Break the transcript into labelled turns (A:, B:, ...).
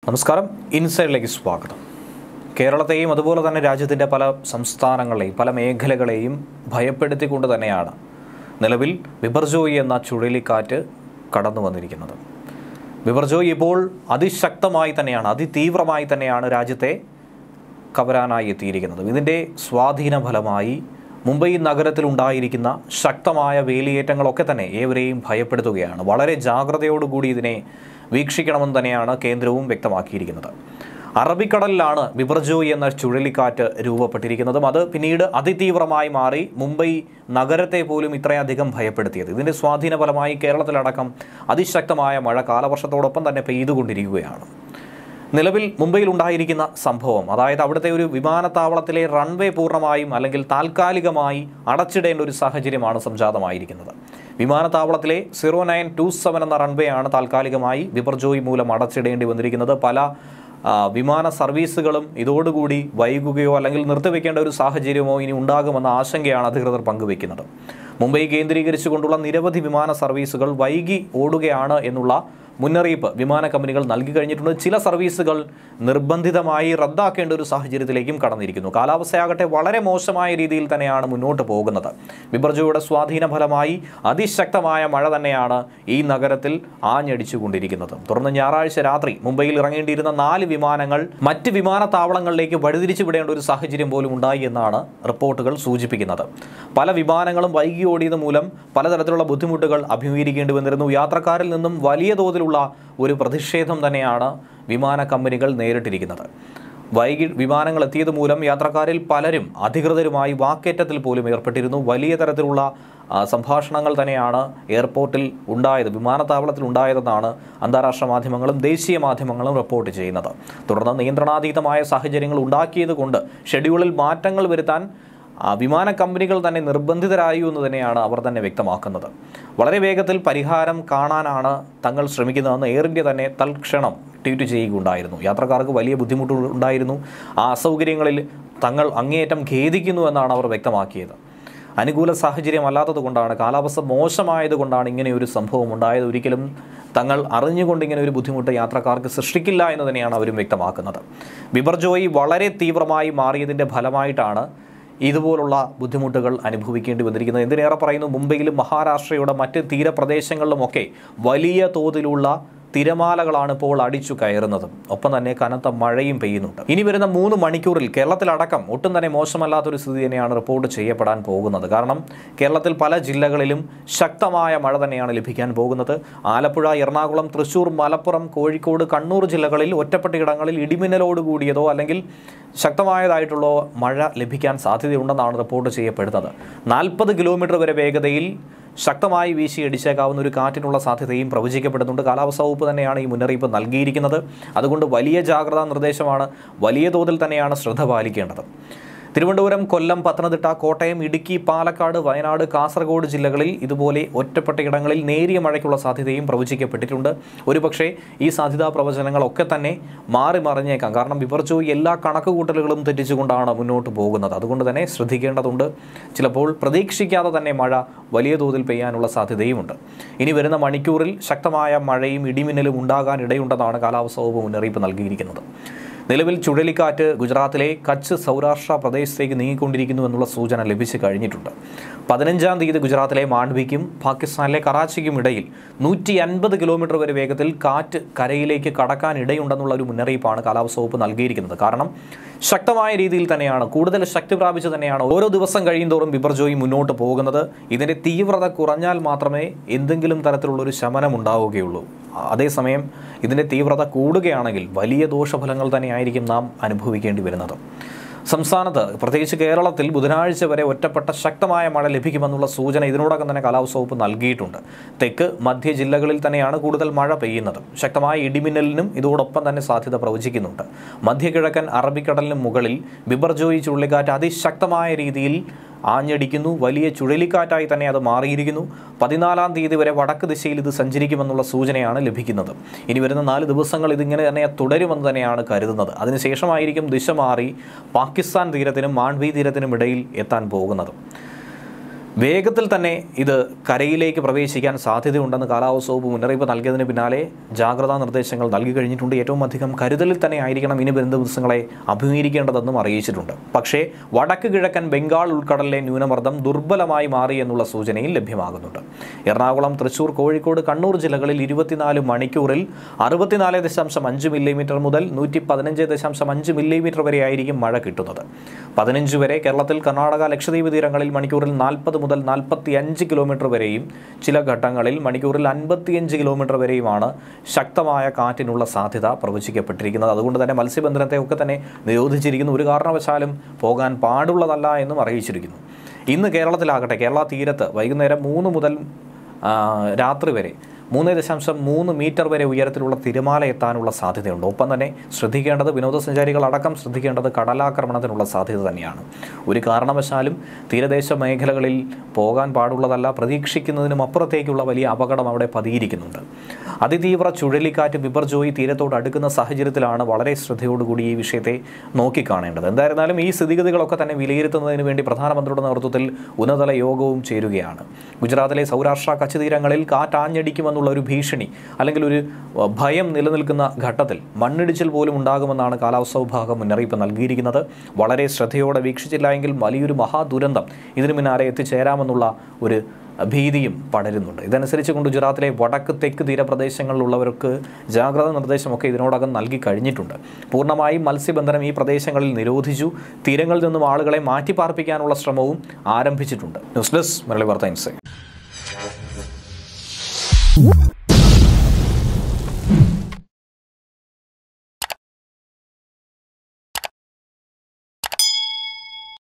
A: നമസ്കാരം ഇൻസൈഡിലേക്ക് സ്വാഗതം കേരളത്തെയും അതുപോലെ തന്നെ രാജ്യത്തിൻ്റെ പല സംസ്ഥാനങ്ങളെയും പല മേഖലകളെയും ഭയപ്പെടുത്തിക്കൊണ്ട് തന്നെയാണ് നിലവിൽ ബിബർജോയി എന്ന ചുഴലിക്കാറ്റ് കടന്നു വന്നിരിക്കുന്നത് ബിബർജോയി ഇപ്പോൾ അതിശക്തമായി തന്നെയാണ് അതിതീവ്രമായി തന്നെയാണ് രാജ്യത്തെ കവരാനായി എത്തിയിരിക്കുന്നത് ഇതിൻ്റെ സ്വാധീന ഫലമായി മുംബൈ നഗരത്തിൽ ഉണ്ടായിരിക്കുന്ന ശക്തമായ വേലിയേറ്റങ്ങളൊക്കെ തന്നെ ഏവരെയും ഭയപ്പെടുത്തുകയാണ് വളരെ ജാഗ്രതയോടുകൂടി ഇതിനെ വീക്ഷിക്കണമെന്ന് തന്നെയാണ് കേന്ദ്രവും വ്യക്തമാക്കിയിരിക്കുന്നത് അറബിക്കടലിലാണ് ബിബർജോയ് എന്ന ചുഴലിക്കാറ്റ് രൂപപ്പെട്ടിരിക്കുന്നതും അത് പിന്നീട് അതിതീവ്രമായി മാറി മുംബൈ നഗരത്തെ പോലും ഇത്രയധികം ഭയപ്പെടുത്തിയത് ഇതിൻ്റെ സ്വാധീന ഫലമായി കേരളത്തിലടക്കം അതിശക്തമായ മഴ കാലവർഷത്തോടൊപ്പം തന്നെ പെയ്തുകൊണ്ടിരിക്കുകയാണ് നിലവിൽ മുംബൈയിൽ ഉണ്ടായിരിക്കുന്ന സംഭവം അതായത് അവിടുത്തെ ഒരു വിമാനത്താവളത്തിലെ റൺവേ പൂർണ്ണമായും അല്ലെങ്കിൽ താൽക്കാലികമായി അടച്ചിടേണ്ട ഒരു സാഹചര്യമാണ് സംജാതമായിരിക്കുന്നത് വിമാനത്താവളത്തിലെ സീറോ നയൻ ടു സെവൻ എന്ന റൺവേ ആണ് താൽക്കാലികമായി ബിബർജോയ് മൂലം അടച്ചിടേണ്ടി വന്നിരിക്കുന്നത് പല ആ, വിമാന സർവീസുകളും ഇതോടുകൂടി വൈകുകയോ അല്ലെങ്കിൽ നിർത്തിവെക്കേണ്ട ഒരു സാഹചര്യമോ ഇനി ഉണ്ടാകുമെന്ന ആശങ്കയാണ് അധികൃതർ പങ്കുവെക്കുന്നത് മുംബൈ കേന്ദ്രീകരിച്ചുകൊണ്ടുള്ള നിരവധി വിമാന സർവീസുകൾ വൈകി ഓടുകയാണ് എന്നുള്ള മുന്നറിയിപ്പ് വിമാന കമ്പനികൾ നൽകി കഴിഞ്ഞിട്ടുണ്ട് ചില സർവീസുകൾ നിർബന്ധിതമായി റദ്ദാക്കേണ്ട ഒരു സാഹചര്യത്തിലേക്കും കടന്നിരിക്കുന്നു കാലാവസ്ഥയാകട്ടെ വളരെ മോശമായ രീതിയിൽ തന്നെയാണ് മുന്നോട്ട് പോകുന്നത് ബിബർജോയുടെ സ്വാധീന ഫലമായി അതിശക്തമായ മഴ തന്നെയാണ് ഈ നഗരത്തിൽ ആഞ്ഞടിച്ചുകൊണ്ടിരിക്കുന്നത് തുടർന്ന് ഞായറാഴ്ച രാത്രി മുംബൈയിൽ ഇറങ്ങേണ്ടിയിരുന്ന നാല് വിമാനങ്ങൾ മറ്റ് വിമാനത്താവളങ്ങളിലേക്ക് വഴിതിരിച്ചു വിടേണ്ട ഒരു സാഹചര്യം പോലും ഉണ്ടായി എന്നാണ് റിപ്പോർട്ടുകൾ സൂചിപ്പിക്കുന്നത് പല വിമാനങ്ങളും വൈകി ഓടിയത് മൂലം പലതരത്തിലുള്ള ബുദ്ധിമുട്ടുകൾ അഭിമുഖീകരിക്കേണ്ടി വന്നിരുന്നു യാത്രക്കാരിൽ നിന്നും വലിയ തോതിലുള്ള ഒരു പ്രതിഷേധം തന്നെയാണ് വിമാന കമ്പനികൾ നേരിട്ടിരിക്കുന്നത് വൈകി വിമാനങ്ങൾ എത്തിയത് മൂലം യാത്രക്കാരിൽ പലരും അധികൃതരുമായി വാക്കേറ്റത്തിൽ പോലും ഏർപ്പെട്ടിരുന്നു വലിയ തരത്തിലുള്ള ആ, സംഭാഷണങ്ങൾ തന്നെയാണ് എയർപോർട്ടിൽ ഉണ്ടായത് വിമാനത്താവളത്തിൽ ഉണ്ടായതെന്നാണ് അന്താരാഷ്ട്ര മാധ്യമങ്ങളും ദേശീയ മാധ്യമങ്ങളും റിപ്പോർട്ട് ചെയ്യുന്നത് തുടർന്ന് നിയന്ത്രണാതീതമായ സാഹചര്യങ്ങൾ ഉണ്ടാക്കിയത് കൊണ്ട് ഷെഡ്യൂളിൽ മാറ്റങ്ങൾ വരുത്താൻ ആ വിമാന കമ്പനികൾ തന്നെ നിർബന്ധിതരായി എന്ന് തന്നെയാണ് അവർ തന്നെ വ്യക്തമാക്കുന്നത് വളരെ വേഗത്തിൽ പരിഹാരം കാണാനാണ് തങ്ങൾ ശ്രമിക്കുന്നതെന്ന് എയർ ഇന്ത്യ തന്നെ തൽക്ഷണം ട്വീറ്റ് ചെയ്യുകയുണ്ടായിരുന്നു യാത്രക്കാർക്ക് വലിയ ബുദ്ധിമുട്ടുകൾ ഉണ്ടായിരുന്നു ആ അസൗകര്യങ്ങളിൽ തങ്ങൾ അങ്ങേയറ്റം ഖേദിക്കുന്നു എന്നാണ് അവർ വ്യക്തമാക്കിയത് അനുകൂല സാഹചര്യം അല്ലാത്തത് കൊണ്ടാണ് കാലാവസ്ഥ മോശമായത് കൊണ്ടാണ് ഇങ്ങനെ ഒരു സംഭവം ഉണ്ടായത് ഒരിക്കലും തങ്ങൾ അറിഞ്ഞുകൊണ്ട് ഇങ്ങനെ ഒരു ബുദ്ധിമുട്ട് യാത്രക്കാർക്ക് സൃഷ്ടിക്കില്ല എന്ന് തന്നെയാണ് അവരും വ്യക്തമാക്കുന്നത് ബിബർജോയി വളരെ തീവ്രമായി മാറിയതിൻ്റെ ഫലമായിട്ടാണ് ഇതുപോലുള്ള ബുദ്ധിമുട്ടുകൾ അനുഭവിക്കേണ്ടി വന്നിരിക്കുന്നത് എന്തിനേറെ പറയുന്നു മുംബൈയിലും മഹാരാഷ്ട്രയുടെ മറ്റ് തീരപ്രദേശങ്ങളിലുമൊക്കെ വലിയ തോതിലുള്ള തിരമാലകളാണ് ഇപ്പോൾ അടിച്ചു കയറുന്നതും ഒപ്പം തന്നെ കനത്ത മഴയും പെയ്യുന്നുണ്ട് ഇനി വരുന്ന മൂന്ന് മണിക്കൂറിൽ കേരളത്തിലടക്കം ഒട്ടും തന്നെ മോശമല്ലാത്തൊരു സ്ഥിതി തന്നെയാണ് റിപ്പോർട്ട് ചെയ്യപ്പെടാൻ പോകുന്നത് കാരണം കേരളത്തിൽ പല ജില്ലകളിലും ശക്തമായ മഴ തന്നെയാണ് ലഭിക്കാൻ പോകുന്നത് ആലപ്പുഴ എറണാകുളം തൃശൂർ മലപ്പുറം കോഴിക്കോട് കണ്ണൂർ ജില്ലകളിൽ ഒറ്റപ്പെട്ട ഇടങ്ങളിൽ ഇടിമിന്നലോട് കൂടിയതോ അല്ലെങ്കിൽ ശക്തമായതായിട്ടുള്ള മഴ ലഭിക്കാൻ സാധ്യതയുണ്ടെന്നാണ് റിപ്പോർട്ട് ചെയ്യപ്പെടുന്നത് നാൽപ്പത് കിലോമീറ്റർ വരെ വേഗതയിൽ ശക്തമായി വീശി അടിച്ചേക്കാവുന്ന ഒരു കാറ്റിനുള്ള സാധ്യതയും പ്രവചിക്കപ്പെടുന്നുണ്ട് കാലാവസ്ഥാ വകുപ്പ് തന്നെയാണ് ഈ മുന്നറിയിപ്പ് നൽകിയിരിക്കുന്നത് അതുകൊണ്ട് വലിയ ജാഗ്രതാ നിർദ്ദേശമാണ് വലിയ തോതിൽ തന്നെയാണ് ശ്രദ്ധ പാലിക്കേണ്ടത് തിരുവനന്തപുരം കൊല്ലം പത്തനംതിട്ട കോട്ടയം ഇടുക്കി പാലക്കാട് വയനാട് കാസർഗോഡ് ജില്ലകളിൽ ഇതുപോലെ ഒറ്റപ്പെട്ട ഇടങ്ങളിൽ നേരിയ മഴയ്ക്കുള്ള സാധ്യതയും പ്രവചിക്കപ്പെട്ടിട്ടുണ്ട് ഒരുപക്ഷേ ഈ സാധ്യതാ പ്രവചനങ്ങളൊക്കെ തന്നെ മാറി മറിഞ്ഞേക്കാം കാരണം വിപർജോയി എല്ലാ കണക്കുകൂട്ടലുകളും തെറ്റിച്ചുകൊണ്ടാണ് മുന്നോട്ട് പോകുന്നത് അതുകൊണ്ട് തന്നെ ശ്രദ്ധിക്കേണ്ടതുണ്ട് ചിലപ്പോൾ പ്രതീക്ഷിക്കാതെ തന്നെ മഴ വലിയ തോതിൽ പെയ്യാനുള്ള സാധ്യതയുമുണ്ട് ഇനി വരുന്ന മണിക്കൂറിൽ ശക്തമായ മഴയും ഇടിമിന്നലും ഉണ്ടാകാൻ ഇടയുണ്ടെന്നാണ് കാലാവസ്ഥാ വകുപ്പ് മുന്നറിയിപ്പ് നൽകിയിരിക്കുന്നത് നിലവിൽ ചുഴലിക്കാറ്റ് ഗുജറാത്തിലെ കച്ച് സൗരാഷ്ട്ര പ്രദേശത്തേക്ക് നീങ്ങിക്കൊണ്ടിരിക്കുന്നു എന്നുള്ള സൂചന ലഭിച്ചു കഴിഞ്ഞിട്ടുണ്ട് പതിനഞ്ചാം തീയതി ഗുജറാത്തിലെ മാണ്ഡ്വിക്കും പാകിസ്ഥാനിലെ കറാച്ചിക്കും ഇടയിൽ നൂറ്റി അൻപത് കിലോമീറ്റർ വരെ വേഗത്തിൽ കാറ്റ് കരയിലേക്ക് കടക്കാൻ ഇടയുണ്ടെന്നുള്ള ഒരു മുന്നറിയിപ്പാണ് കാലാവസ്ഥ വകുപ്പ് നൽകിയിരിക്കുന്നത് കാരണം ശക്തമായ രീതിയിൽ തന്നെയാണ് കൂടുതൽ ശക്തി പ്രാപിച്ച് തന്നെയാണ് ഓരോ ദിവസം കഴിയുന്തോറും ബിബർജോയി മുന്നോട്ട് പോകുന്നത് ഇതിൻ്റെ തീവ്രത കുറഞ്ഞാൽ മാത്രമേ എന്തെങ്കിലും തരത്തിലുള്ളൊരു ശമനം ഉണ്ടാവുകയുള്ളൂ അതേസമയം ഇതിൻ്റെ തീവ്രത കൂടുകയാണെങ്കിൽ വലിയ ദോഷഫലങ്ങൾ തന്നെയായിരിക്കും നാം അനുഭവിക്കേണ്ടി വരുന്നത് സംസ്ഥാനത്ത് പ്രത്യേകിച്ച് കേരളത്തിൽ ബുധനാഴ്ച വരെ ഒറ്റപ്പെട്ട ശക്തമായ മഴ ലഭിക്കുമെന്നുള്ള സൂചന ഇതിനോടകം തന്നെ കാലാവസ്ഥ വകുപ്പ് നൽകിയിട്ടുണ്ട് തെക്ക് മധ്യ ജില്ലകളിൽ തന്നെയാണ് കൂടുതൽ മഴ പെയ്യുന്നത് ശക്തമായ ഇടിമിന്നലിനും ഇതോടൊപ്പം തന്നെ സാധ്യത പ്രവചിക്കുന്നുണ്ട് മധ്യകിഴക്കൻ അറബിക്കടലിന് മുകളിൽ ബിബർജോയി ചുഴലിക്കാറ്റ് അതിശക്തമായ രീതിയിൽ ആഞ്ഞടിക്കുന്നു വലിയ ചുഴലിക്കാറ്റായി തന്നെ അത് മാറിയിരിക്കുന്നു പതിനാലാം തീയതി വരെ വടക്ക് ദിശയിൽ ഇത് സഞ്ചരിക്കുമെന്നുള്ള സൂചനയാണ് ലഭിക്കുന്നത് ഇനി വരുന്ന നാല് ദിവസങ്ങൾ ഇതിങ്ങനെ തന്നെ തുടരുമെന്ന് തന്നെയാണ് കരുതുന്നത് അതിനുശേഷമായിരിക്കും ദിശ മാറി പാകിസ്ഥാൻ തീരത്തിനും മാണ്ഡ്വി തീരത്തിനും ഇടയിൽ എത്താൻ പോകുന്നത് വേഗത്തിൽ തന്നെ ഇത് കരയിലേക്ക് പ്രവേശിക്കാൻ സാധ്യതയുണ്ടെന്ന് കാലാവസ്ഥ വകുപ്പ് മുന്നറിയിപ്പ് നൽകിയതിന് പിന്നാലെ ജാഗ്രതാ നിർദ്ദേശങ്ങൾ നൽകി കഴിഞ്ഞിട്ടുണ്ട് ഏറ്റവും അധികം കരുതലിൽ തന്നെ ആയിരിക്കണം ഇനി വരുന്ന ദിവസങ്ങളെ അഭിമുഖീകരിക്കേണ്ടതെന്നും അറിയിച്ചിട്ടുണ്ട് പക്ഷേ വടക്ക് കിഴക്കൻ ബംഗാൾ ഉൾക്കടലിലെ ന്യൂനമർദ്ദം ദുർബലമായി മാറി എന്നുള്ള സൂചനയും ലഭ്യമാകുന്നുണ്ട് എറണാകുളം തൃശൂർ കോഴിക്കോട് കണ്ണൂർ ജില്ലകളിൽ ഇരുപത്തിനാല് മണിക്കൂറിൽ അറുപത്തിനാല് ദശാംശം അഞ്ച് മില്ലിമീറ്റർ മുതൽ നൂറ്റി പതിനഞ്ച് ദശാംശം അഞ്ച് മില്ലിമീറ്റർ വരെ ആയിരിക്കും മഴ കിട്ടുന്നത് പതിനഞ്ച് വരെ കേരളത്തിൽ കർണാടക ലക്ഷദ്വീപ് തീരങ്ങളിൽ മണിക്കൂറിൽ നാൽപ്പത് മുതൽ നാൽപ്പത്തി അഞ്ച് കിലോമീറ്റർ വരെയും ചില ഘട്ടങ്ങളിൽ മണിക്കൂറിൽ അൻപത്തിയഞ്ച് കിലോമീറ്റർ വരെയുമാണ് ശക്തമായ കാറ്റിനുള്ള സാധ്യത പ്രവചിക്കപ്പെട്ടിരിക്കുന്നത് അതുകൊണ്ട് തന്നെ മത്സ്യബന്ധനത്തെ ഒക്കെ തന്നെ നിരോധിച്ചിരിക്കുന്നു ഒരു കാരണവശാലും പോകാൻ പാടുള്ളതല്ല എന്നും അറിയിച്ചിരിക്കുന്നു ഇന്ന് കേരളത്തിലാകട്ടെ കേരള തീരത്ത് വൈകുന്നേരം മൂന്ന് മുതൽ ആ, രാത്രി വരെ മൂന്ന് ദശാംശം മൂന്ന് മീറ്റർ വരെ ഉയരത്തിലുള്ള തിരമാല എത്താനുള്ള സാധ്യതയുണ്ട് ഒപ്പം തന്നെ ശ്രദ്ധിക്കേണ്ടത് വിനോദസഞ്ചാരികൾ അടക്കം ശ്രദ്ധിക്കേണ്ടത് കടലാക്രമണത്തിനുള്ള സാധ്യത തന്നെയാണ് ഒരു കാരണവശാലും തീരദേശ മേഖലകളിൽ പോകാൻ പാടുള്ളതല്ല പ്രതീക്ഷിക്കുന്നതിനും അപ്പുറത്തേക്കുള്ള വലിയ അപകടം അവിടെ പതിയിരിക്കുന്നുണ്ട് അതിതീവ്ര ചുഴലിക്കാറ്റ് ബിബർജോയി തീരത്തോട് അടുക്കുന്ന സാഹചര്യത്തിലാണ് വളരെ ശ്രദ്ധയോടുകൂടി ഈ വിഷയത്തെ നോക്കിക്കാണേണ്ടത് എന്തായിരുന്നാലും ഈ സ്ഥിതിഗതികളൊക്കെ തന്നെ വിലയിരുത്തുന്നതിന് വേണ്ടി പ്രധാനമന്ത്രിയുടെ നേതൃത്വത്തിൽ ഉന്നതതല യോഗവും ചേരുകയാണ് ഗുജറാത്തിലെ സൗരാഷ്ട്ര കച്ച് തീരങ്ങളിൽ കാറ്റാഞ്ഞടിക്കുമെന്നുള്ള ഒരു ഭീഷണി അല്ലെങ്കിൽ ഒരു അഹ്, ഭയം നിലനിൽക്കുന്ന ഘട്ടത്തിൽ മണ്ണിടിച്ചിൽ പോലും ഉണ്ടാകുമെന്നാണ് കാലാവസ്ഥാ വിഭാഗം മുന്നറിയിപ്പ് നൽകിയിരിക്കുന്നത് വളരെ ശ്രദ്ധയോടെ വീക്ഷിച്ചില്ല എങ്കിൽ വലിയൊരു മഹാദുരന്തം ഇതിനു പിന്നാലെ എത്തിച്ചേരാമെന്നുള്ള ഒരു ഭീതിയും പടരുന്നുണ്ട് ഇതനുസരിച്ച് കൊണ്ട് ഗുജറാത്തിലെ വടക്ക് തെക്ക് തീരപ്രദേശങ്ങളിലുള്ളവർക്ക് ജാഗ്രതാ നിർദ്ദേശമൊക്കെ ഇതിനോടകം നൽകി കഴിഞ്ഞിട്ടുണ്ട് പൂർണ്ണമായും മത്സ്യബന്ധനം ഈ പ്രദേശങ്ങളിൽ നിരോധിച്ചു തീരങ്ങളിൽ നിന്നും ആളുകളെ മാറ്റിപ്പാർപ്പിക്കാനുള്ള ശ്രമവും ആരംഭിച്ചിട്ടുണ്ട് ന്യൂസ് ഡെസ്ക് മലയാളി വാർത്ത ഇൻസൈറ്റ്